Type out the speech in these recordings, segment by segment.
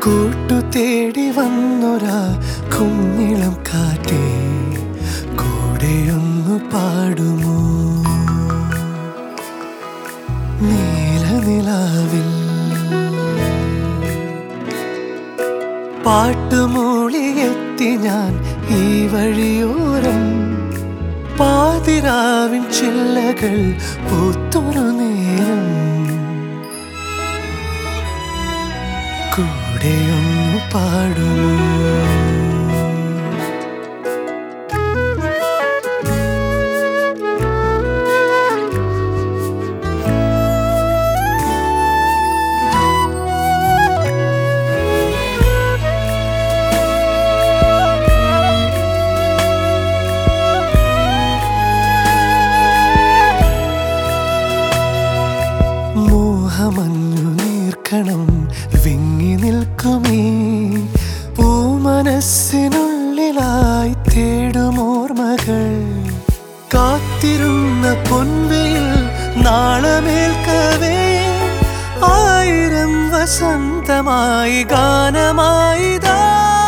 കൂട്ടു തേടി വന്നൊരാ കുഞ്ഞിളം കാറ്റേ കൂടെയൊന്നു പാടുമോ നീലനിലാവിൽ പാട്ടുമൂളിയെത്തി ഞാൻ ഈ വഴിയോരം പാതിരാവിൻ ചില്ലകൾ പൂത്തൊരു നേരം കൂടെയൊന്നു പാടുമോ മോഹമഞ്ഞു നീർക്കണം വിങ്ങി നിൽക്കുമേ പൂമനസ്സിനുള്ളിലായി തേടുമോർമകൾ കാത്തിരുന്ന പൊൻവയിൽ നാളമേൽക്കവേ ആയിരം വസന്തമായി ഗാനമായിതാ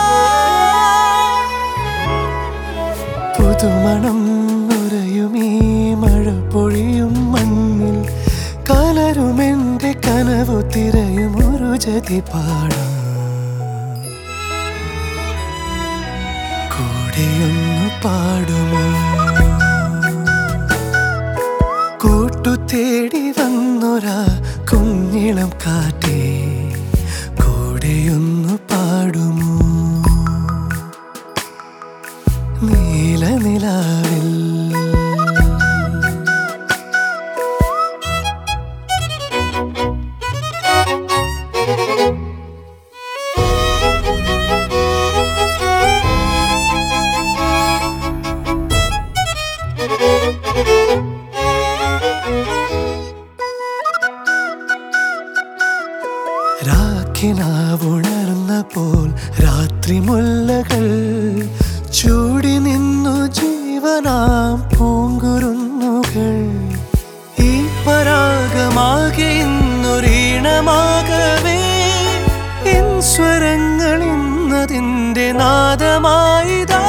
പുതുമണം നുരയുമീ മഴ പൊഴിയും മണ്ണിൽ കലരുമെന്റെ കനവു തിരയും ഒരു ജതി പാടാം കൂടെയൊന്നു പാടുമോ കൂട്ടു തേടി വന്നൊരാ കുഞ്ഞിളം കാറ്റേ കൂടെയൊന്നു പാടുമോ നീലനിലാവിൽ രാഖിനാവുണർന്ന പോൽ രാത്രി മുല്ലകൾ ചൂടി നിന്നു ജീവനാം പൂങ്കുരുന്നുകൾ ഈ പരാഗമാകെ ഇന്നൊരീണമാകവേ എൻ സ്വരങ്ങൾ ഇന്നതിൻ്റെ നാദമായിതാ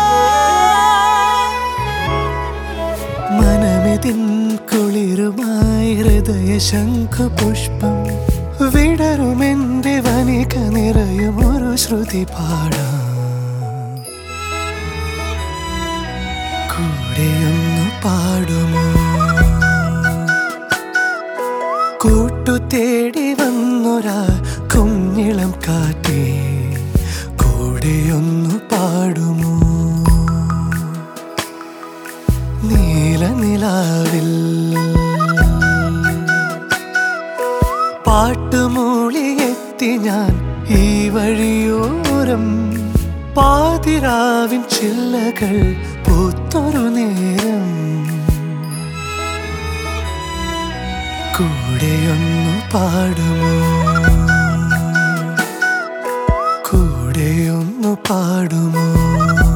മനമിതിൻ കുളിരുമായി ഹൃദയ ശംഖുപുഷ്പം വിടരുമെന്റെ വനിക നിറയും ഒരു ശ്രുതി പാടാം കൂടെയൊന്നു പാടുമോ കൂട്ടു തേടി വന്നൊരാ കുഞ്ഞിളം കാറ്റേ കൂടെയൊന്നു പാടുമോ നീലനിലാവിൽ പാട്ടുമൂളിയെത്തി ഞാൻ ഈ വഴിയോരം പാതിരാവിൻ ചില്ലകൾ പൂത്തൊരു നേരം കൂടെയൊന്നു പാടുമോ കൂടെയൊന്നു പാടുമോ